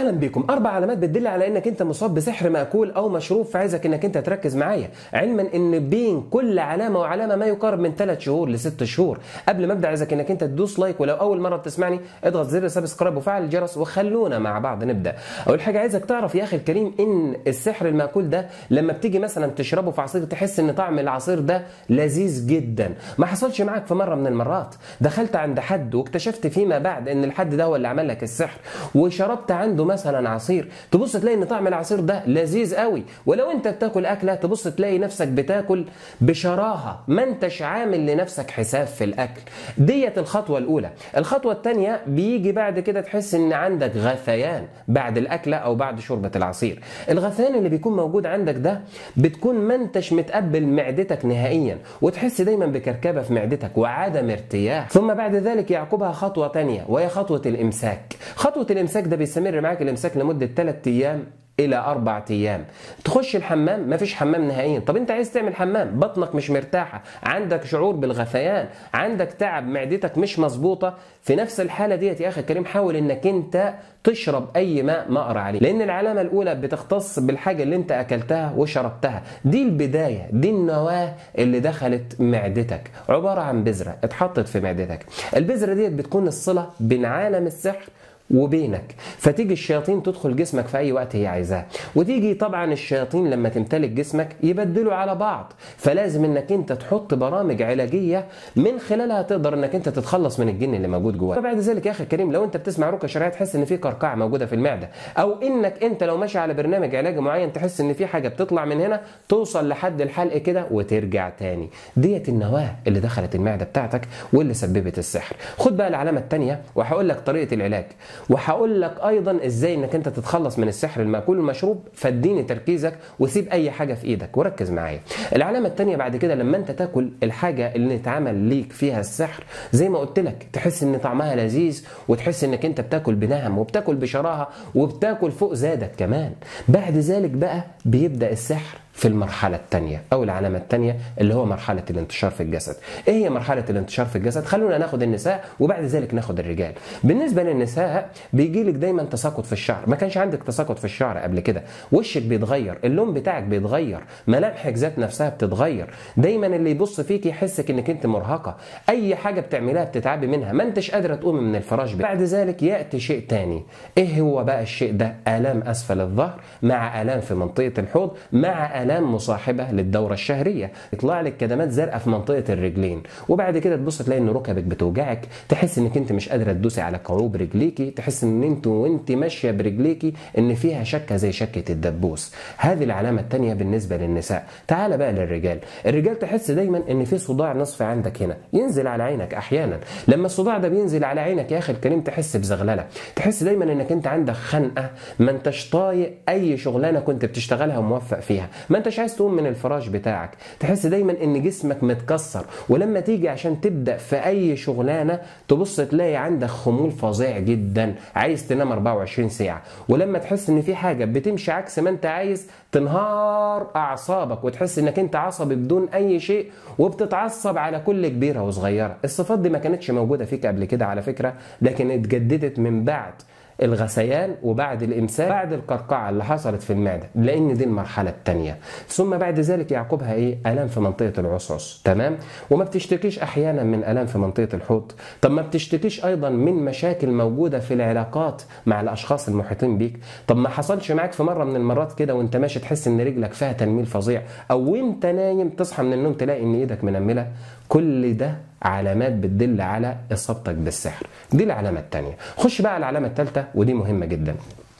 اهلا بكم اربع علامات بتدل على انك انت مصاب بسحر ماكول او مشروب فعايزك انك انت تركز معايا علما ان بين كل علامه وعلامه ما يقارب من ثلاث شهور لست شهور قبل ما ابدا عايزك انك انت تدوس لايك ولو اول مره بتسمعني اضغط زر سبسكرايب وفعل الجرس وخلونا مع بعض نبدا اول حاجه عايزك تعرف يا اخي الكريم ان السحر الماكول ده لما بتيجي مثلا تشربه في عصير تحس ان طعم العصير ده لذيذ جدا ما حصلش معاك في مره من المرات دخلت عند حد واكتشفت فيما بعد ان الحد ده هو اللي عمل لك السحر وشربت عنده مثلا عصير تبص تلاقي ان طعم العصير ده لذيذ قوي ولو انت بتاكل اكله تبص تلاقي نفسك بتاكل بشراهه ما انتش عامل لنفسك حساب في الاكل ديت الخطوه الاولى الخطوه الثانيه بيجي بعد كده تحس ان عندك غثيان بعد الاكله او بعد شوربه العصير الغثيان اللي بيكون موجود عندك ده بتكون ما انتش متقبل معدتك نهائيا وتحس دايما بكركبه في معدتك وعدم ارتياح ثم بعد ذلك يعقبها خطوه ثانيه وهي خطوه الامساك خطوه الامساك ده بيستمر معاك الامساك لمده 3 ايام الى اربع ايام تخش الحمام مفيش حمام نهائيا طب انت عايز تعمل حمام بطنك مش مرتاحه عندك شعور بالغثيان عندك تعب معدتك مش مظبوطه في نفس الحاله ديت يا اخي الكريم حاول انك انت تشرب اي ماء ما اقرا عليه لان العلامه الاولى بتختص بالحاجه اللي انت اكلتها وشربتها دي البدايه دي النواه اللي دخلت معدتك عباره عن بذره اتحطت في معدتك البذره ديت بتكون الصله بين عالم السحر وبينك فتيجي الشياطين تدخل جسمك في اي وقت هي عايزاه وتيجي طبعا الشياطين لما تمتلك جسمك يبدلوا على بعض فلازم انك انت تحط برامج علاجيه من خلالها تقدر انك انت تتخلص من الجن اللي موجود جواك فبعد ذلك يا اخي الكريم لو انت بتسمع رقيه شرعيه تحس ان في قرقعه موجوده في المعده او انك انت لو ماشي على برنامج علاجي معين تحس ان في حاجه بتطلع من هنا توصل لحد الحلق كده وترجع تاني ديت النواه اللي دخلت المعده بتاعتك واللي سببت السحر خد بقى العلامه الثانيه وهقول لك طريقه العلاج وهقول لك ايضا ازاي انك انت تتخلص من السحر الماكول المشروب فاديني تركيزك وسيب اي حاجه في ايدك وركز معايا العلامه الثانيه بعد كده لما انت تاكل الحاجه اللي اتعمل ليك فيها السحر زي ما قلت لك تحس ان طعمها لذيذ وتحس انك انت بتاكل بنهم وبتاكل بشراهه وبتاكل فوق زادك كمان بعد ذلك بقى بيبدا السحر في المرحلة الثانية أو العلامة الثانية اللي هو مرحلة الانتشار في الجسد. إيه هي مرحلة الانتشار في الجسد؟ خلونا ناخد النساء وبعد ذلك ناخد الرجال. بالنسبة للنساء بيجي لك دايما تساقط في الشعر، ما كانش عندك تساقط في الشعر قبل كده، وشك بيتغير، اللون بتاعك بيتغير، ملامحك ذات نفسها بتتغير، دايما اللي يبص فيك يحسك انك انت مرهقة، أي حاجة بتعملها بتتعبي منها، ما انتش قادرة تقومي من الفراش بتاعك. بعد ذلك يأتي شيء تاني، إيه هو بقى الشيء ده؟ آلام أسفل الظهر مع آلام في منطقة الحوض مع آلام مصاحبة للدورة الشهرية يطلع لك كدمات زرقاء في منطقة الرجلين وبعد كده تبص تلاقي ان ركبك بتوجعك تحس انك انت مش قادرة تدوسي على كعوب رجليكي تحس ان انت وانت ماشية برجليكي ان فيها شكة زي شكة الدبوس هذه العلامة الثانية بالنسبة للنساء تعال بقى للرجال الرجال تحس دايما ان في صداع نصفي عندك هنا ينزل على عينك احيانا لما الصداع ده بينزل على عينك يا اخي الكريم تحس بزغللة تحس دايما انك انت عندك خنقة ما انتش طايق اي شغلانة كنت بتشتغلها وموفق فيها ما انتش عايز تقوم من الفراش بتاعك تحس دايما ان جسمك متكسر ولما تيجي عشان تبدا في اي شغلانه تبص تلاقي عندك خمول فظيع جدا عايز تنام 24 ساعه ولما تحس ان في حاجه بتمشي عكس ما انت عايز تنهار اعصابك وتحس انك انت عصبي بدون اي شيء وبتتعصب على كل كبيره وصغيره الصفات دي ما كانتش موجوده فيك قبل كده على فكره لكن اتجددت من بعد الغثيان وبعد الامساك بعد القرقعه اللي حصلت في المعده لان دي المرحله الثانيه ثم بعد ذلك يعقبها ايه الام في منطقه العصعص تمام وما بتشتكيش احيانا من الام في منطقه الحوض طب ما بتشتكيش ايضا من مشاكل موجوده في العلاقات مع الاشخاص المحيطين بيك طب ما حصلش معاك في مره من المرات كده وانت ماشي تحس ان رجلك فيها تنميل فظيع او وانت نايم تصحى من النوم تلاقي ان ايدك منمله كل ده علامات بتدل على اصابتك بالسحر دي العلامه الثانيه خش بقى على العلامه الثالثه ودي مهمه جدا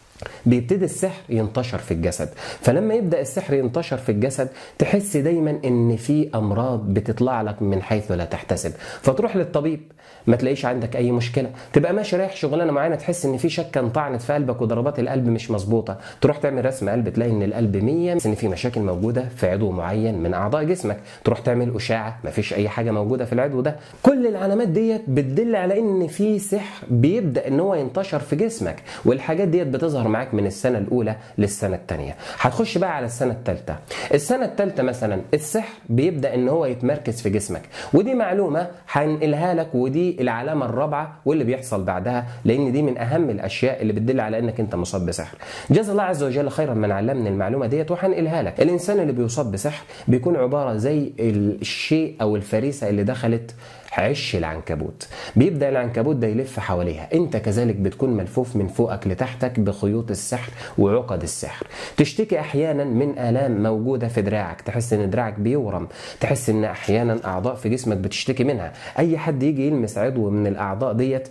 بيبتدي السحر ينتشر في الجسد فلما يبدا السحر ينتشر في الجسد تحس دايما ان في امراض بتطلع لك من حيث لا تحتسب فتروح للطبيب ما تلاقيش عندك اي مشكله تبقى ماشي رايح شغلانه معينه تحس ان في شكه انطعنت في قلبك وضربات القلب مش مظبوطه تروح تعمل رسم قلب تلاقي ان القلب 100 ان في مشاكل موجوده في عضو معين من اعضاء جسمك تروح تعمل اشاعه ما فيش اي حاجه موجوده في العضو ده كل العلامات ديت بتدل على ان في سحر بيبدا ان هو ينتشر في جسمك والحاجات ديت بتظهر معاك معاك من السنه الاولى للسنه الثانيه هتخش بقى على السنه الثالثه السنه الثالثه مثلا السحر بيبدا ان هو يتمركز في جسمك ودي معلومه هنقلها لك ودي العلامه الرابعه واللي بيحصل بعدها لان دي من اهم الاشياء اللي بتدل على انك انت مصاب بسحر جزا الله عز وجل خيرا من علمني المعلومه ديت وهنقلها لك الانسان اللي بيصاب بسحر بيكون عباره زي الشيء او الفريسه اللي دخلت عش العنكبوت بيبدا العنكبوت ده يلف حواليها انت كذلك بتكون ملفوف من فوقك لتحتك بخيوط السحر وعقد السحر تشتكي احيانا من الام موجوده في دراعك تحس ان دراعك بيورم تحس ان احيانا اعضاء في جسمك بتشتكي منها اي حد يجي يلمس عضو من الاعضاء ديت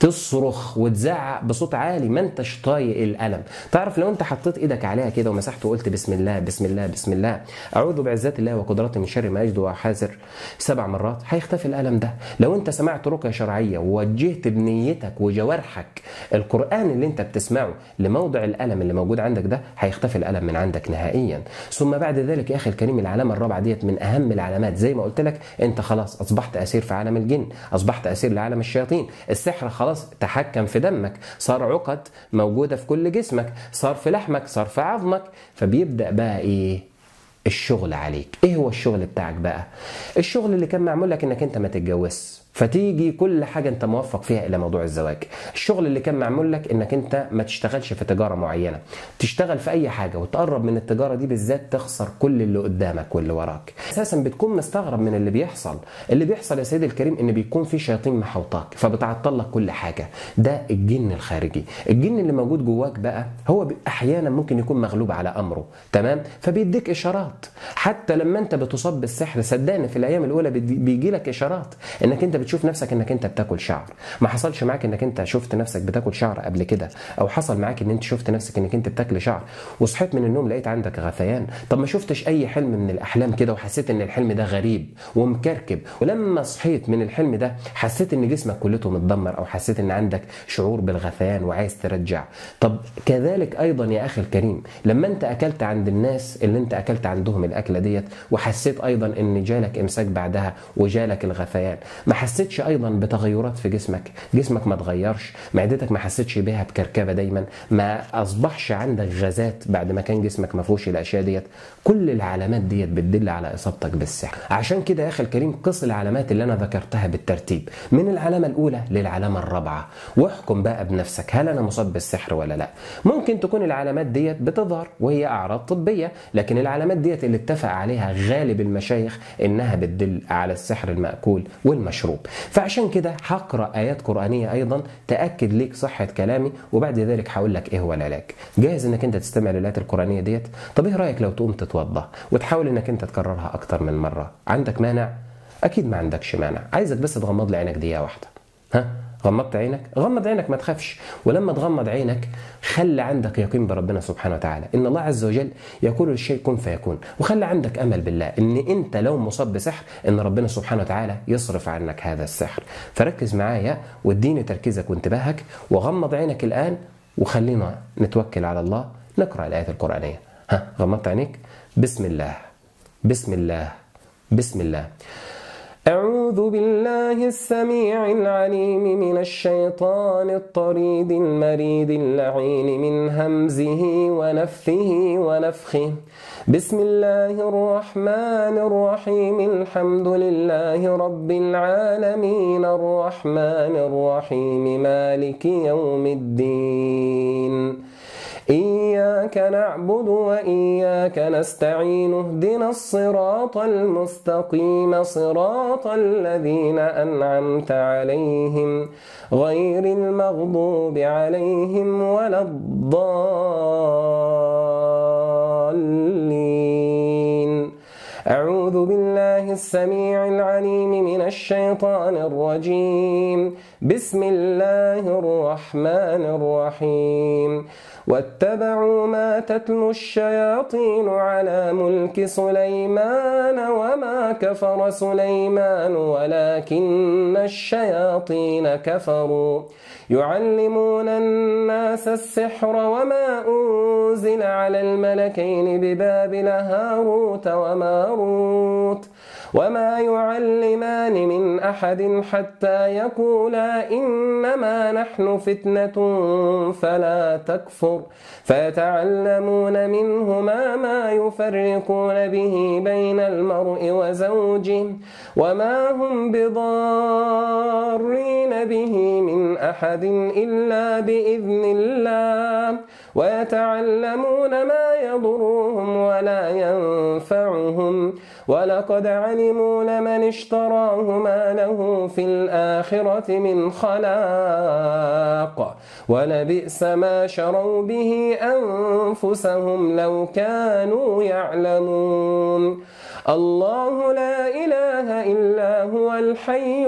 تصرخ وتزعق بصوت عالي ما انتش طايق الالم تعرف لو انت حطيت ايدك عليها كده ومسحت وقلت بسم الله بسم الله بسم الله اعوذ بعزات الله وقدرته من شر ما اجد واحاذر سبع مرات هيختفي الالم ده لو انت سمعت رقيه شرعيه ووجهت بنيتك وجوارحك القران اللي انت بتسمعه لموضع الالم اللي موجود عندك ده هيختفي الالم من عندك نهائيا ثم بعد ذلك يا اخي الكريم العلامه الرابعه ديت من اهم العلامات زي ما قلت لك انت خلاص اصبحت اسير في عالم الجن اصبحت اسير لعالم الشياطين السحر خلاص تحكم في دمك صار عقد موجوده في كل جسمك صار في لحمك صار في عظمك فبيبدا بقى ايه الشغل عليك ايه هو الشغل بتاعك بقى الشغل اللي كان معمول لك انك انت ما تتجوزش فتيجي كل حاجه انت موفق فيها الى موضوع الزواج الشغل اللي كان معمول لك انك انت ما تشتغلش في تجاره معينه تشتغل في اي حاجه وتقرب من التجاره دي بالذات تخسر كل اللي قدامك واللي وراك اساسا بتكون مستغرب من اللي بيحصل اللي بيحصل يا سيدي الكريم ان بيكون في شياطين محوطاك فبتعطل لك كل حاجه ده الجن الخارجي الجن اللي موجود جواك بقى هو احيانا ممكن يكون مغلوب على امره تمام فبيديك اشارات حتى لما انت بتصاب بالسحر صدقني في الايام الاولى بيجي لك اشارات انك انت بتشوف نفسك انك انت بتاكل شعر ما حصلش معاك انك انت شفت نفسك بتاكل شعر قبل كده او حصل معاك ان انت شفت نفسك انك انت بتاكل شعر وصحيت من النوم لقيت عندك غثيان طب ما شفتش اي حلم من الاحلام كده وحسيت ان الحلم ده غريب ومكركب ولما صحيت من الحلم ده حسيت ان جسمك كلته متدمر او حسيت ان عندك شعور بالغثيان وعايز ترجع طب كذلك ايضا يا اخي الكريم لما انت اكلت عند الناس اللي انت اكلت عندهم الاكله ديت وحسيت ايضا ان جالك امساك بعدها وجالك الغثيان ما حسيتش ايضا بتغيرات في جسمك جسمك ما تغيرش معدتك ما حسيتش بيها بكركبه دايما ما اصبحش عندك غازات بعد ما كان جسمك ما فيهوش الاشياء ديت كل العلامات ديت بتدل على اصابتك بالسحر عشان كده يا اخي الكريم قص العلامات اللي انا ذكرتها بالترتيب من العلامه الاولى للعلامه الرابعه واحكم بقى بنفسك هل انا مصاب بالسحر ولا لا ممكن تكون العلامات ديت بتظهر وهي اعراض طبيه لكن العلامات ديت اللي اتفق عليها غالب المشايخ انها بتدل على السحر الماكول والمشروب فعشان كده هقرا ايات قرانيه ايضا تاكد ليك صحه كلامي وبعد ذلك هقول لك ايه هو العلاج جاهز انك انت تستمع للايات القرانيه ديت طب ايه رايك لو تقوم تتوضا وتحاول انك انت تكررها اكتر من مره عندك مانع اكيد ما عندكش مانع عايزك بس تغمض لي عينك دقيقه واحده ها غمضت عينك غمض عينك ما تخافش ولما تغمض عينك خلي عندك يقين بربنا سبحانه وتعالى ان الله عز وجل يقول للشيء كن فيكون وخلي عندك امل بالله ان انت لو مصاب بسحر ان ربنا سبحانه وتعالى يصرف عنك هذا السحر فركز معايا واديني تركيزك وانتباهك وغمض عينك الان وخلينا نتوكل على الله نقرا الايات القرانيه ها غمضت عينيك بسم الله بسم الله بسم الله أعوذ بالله السميع العليم من الشيطان الطريد المريد اللعين من همزه ونفثه ونفخه بسم الله الرحمن الرحيم الحمد لله رب العالمين الرحمن الرحيم مالك يوم الدين إياك نعبد وإياك نستعين اهدنا الصراط المستقيم صراط الذين أنعمت عليهم غير المغضوب عليهم ولا الضالين أعوذ بالله السميع العليم من الشيطان الرجيم بسم الله الرحمن الرحيم واتبعوا ما تتلو الشياطين على ملك سليمان وما كفر سليمان ولكن الشياطين كفروا يعلمون الناس السحر وما أنزل على الملكين ببابل هاروت وماروت وما يعلمان من أحد حتى يقولا إنما نحن فتنة فلا تكفر فيتعلمون منهما ما يفرقون به بين المرء وزوجه وما هم بضارين به من أحد إلا بإذن الله ويتعلمون ما يضرهم ولا ينفعهم ولقد علموا لمن اشتراه ما له في الآخرة من خلاق ولبئس ما شروا به أنفسهم لو كانوا يعلمون الله لا إله إلا هو الحي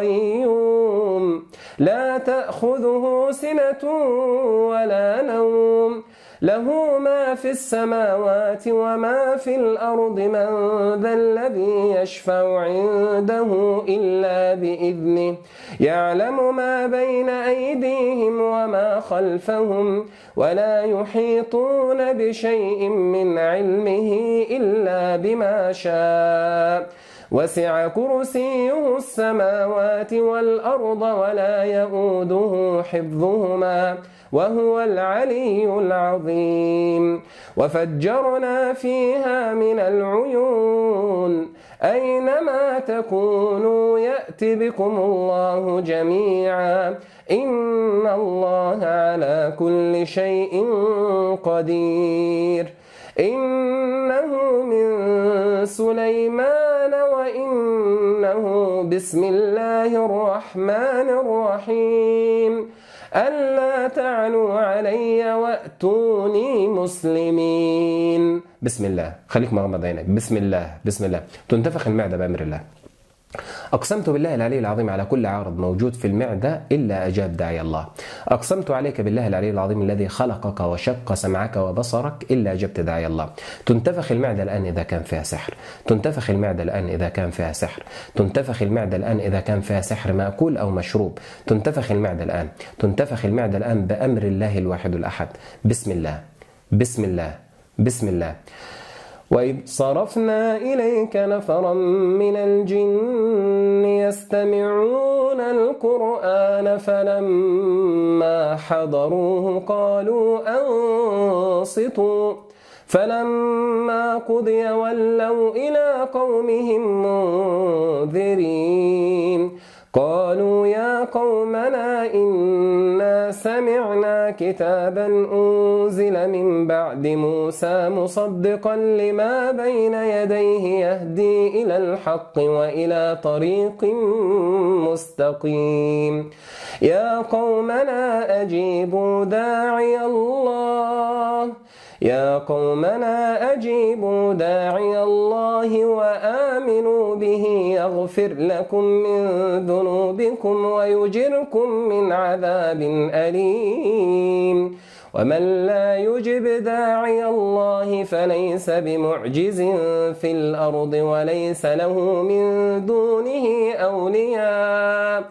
القيوم لا تأخذه سنة ولا نوم له ما في السماوات وما في الأرض من ذا الذي يشفع عنده إلا بإذنه يعلم ما بين أيديهم وما خلفهم ولا يحيطون بشيء من علمه إلا بما شاء وسع كرسيه السماوات والأرض ولا يؤوده حفظهما وهو العلي العظيم وفجرنا فيها من العيون أينما تكونوا يأت بكم الله جميعا إن الله على كل شيء قدير إنه من سليمان وإنه بسم الله الرحمن الرحيم ألا تعلوا علي وأتوني مسلمين بسم الله خليك مغمض عينك بسم الله بسم الله تنتفخ المعدة بأمر الله أقسمت بالله العلي العظيم على كل عارض موجود في المعدة إلا أجاب داعي الله أقسمت عليك بالله العلي العظيم الذي خلقك وشق سمعك وبصرك إلا أجبت داعي الله تنتفخ المعدة الآن إذا كان فيها سحر تنتفخ المعدة الآن إذا كان فيها سحر تنتفخ المعدة الآن إذا كان فيها سحر مأكول أو مشروب تنتفخ المعدة الآن تنتفخ المعدة الآن بأمر الله الواحد الأحد بسم الله بسم الله بسم الله وإذ صرفنا إليك نفرا من الجن يستمعون القرآن فلما حضروه قالوا أنصتوا فلما قضي ولوا إلى قومهم منذرين قالوا يا قومنا إنا سمعنا كتابا أنزل من بعد موسى مصدقا لما بين يديه يهدي إلى الحق وإلى طريق مستقيم يا قومنا أجيبوا داعي الله يا قومنا أجيبوا داعي الله وآمنوا به يغفر لكم من ذنوبكم ويجركم من عذاب أليم ومن لا يجب داعي الله فليس بمعجز في الأرض وليس له من دونه أولياء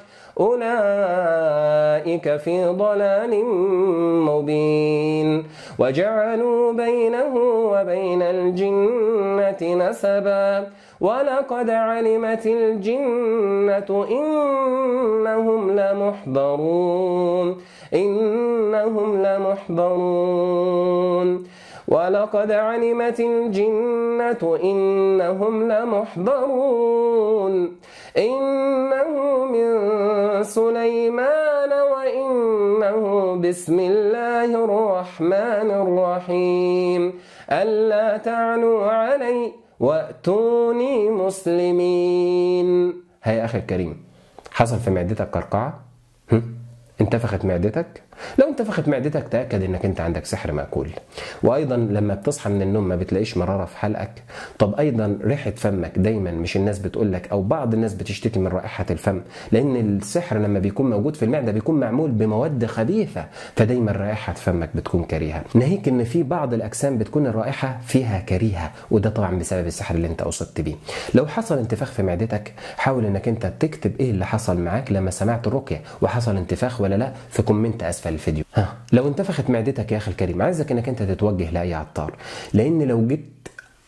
أولئك في ضلال مبين وجعلوا بينه وبين الجنة نسبا ولقد علمت الجنة إنهم لمحضرون إنهم لمحضرون ولقد علمت الجنة إنهم لمحضرون إنه من سليمان وإنه بسم الله الرحمن الرحيم ألا تعلوا علي وأتوني مسلمين هيا أخي الكريم حصل في معدتك قرقعة؟ انتفخت معدتك لو انتفخت معدتك تاكد انك انت عندك سحر ماكول وايضا لما بتصحى من النوم ما بتلاقيش مراره في حلقك طب ايضا ريحه فمك دايما مش الناس بتقول لك او بعض الناس بتشتكي من رائحه الفم لان السحر لما بيكون موجود في المعده بيكون معمول بمواد خبيثه فدايما رائحه فمك بتكون كريهه ناهيك ان في بعض الاجسام بتكون الرائحه فيها كريهه وده طبعا بسبب السحر اللي انت اصبت بيه لو حصل انتفاخ في معدتك حاول انك انت تكتب ايه اللي حصل معاك لما سمعت الرقيه وحصل انتفاخ ولا لا في كومنت اسفل الفيديو ها لو انتفخت معدتك يا اخي الكريم عايزك انك انت تتوجه لاي عطار لان لو جيت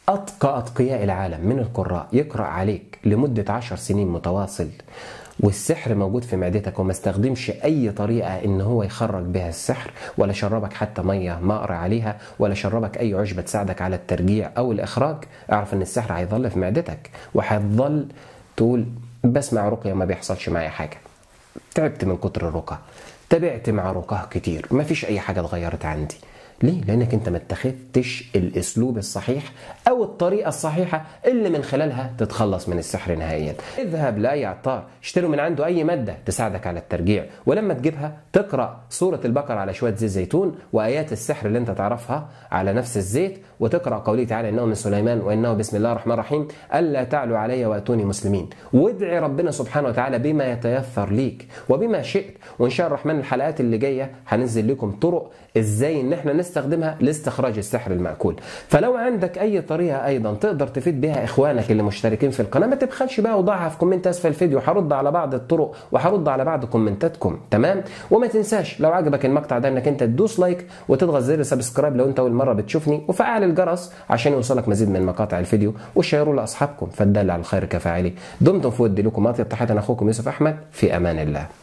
أتقى أتقياء العالم من القراء يقرأ عليك لمدة عشر سنين متواصل والسحر موجود في معدتك وما استخدمش أي طريقة إن هو يخرج بها السحر ولا شربك حتى مية مقرى عليها ولا شربك أي عشبة تساعدك على الترجيع أو الإخراج اعرف إن السحر هيظل في معدتك وهتظل تقول بسمع رقية ما بيحصلش معايا حاجة تعبت من كتر الرقى تابعت مع رقاه كتير ما فيش أي حاجة اتغيرت عندي ليه؟ لأنك أنت ما اتخذتش الأسلوب الصحيح أو الطريقة الصحيحة اللي من خلالها تتخلص من السحر نهائيا. اذهب لأي عطار اشتروا من عنده أي مادة تساعدك على الترجيع ولما تجيبها تقرأ سورة البقرة على شوية زيت زيتون وآيات السحر اللي أنت تعرفها على نفس الزيت وتقرأ قوله تعالى إنه من سليمان وإنه بسم الله الرحمن الرحيم ألا تعلوا علي وأتوني مسلمين وادعي ربنا سبحانه وتعالى بما يتيسر ليك وبما شئت وإن شاء الرحمن الحلقات اللي جاية هننزل لكم طرق إزاي إن إحنا نستخدمها لاستخراج السحر المأكول فلو عندك أي طريقة أيضا تقدر تفيد بها إخوانك اللي مشتركين في القناة ما تبخلش بقى وضعها في كومنت أسفل الفيديو هرد على بعض الطرق وهرد على بعض كومنتاتكم تمام وما تنساش لو عجبك المقطع ده إنك أنت تدوس لايك وتضغط زر سبسكرايب لو أنت أول مرة بتشوفني وفعل الجرس عشان يوصلك مزيد من مقاطع الفيديو وشيروا لاصحابكم فالدل على الخير كفاعله دمتم في ود لكم اطيب تحيه اخوكم يوسف احمد في امان الله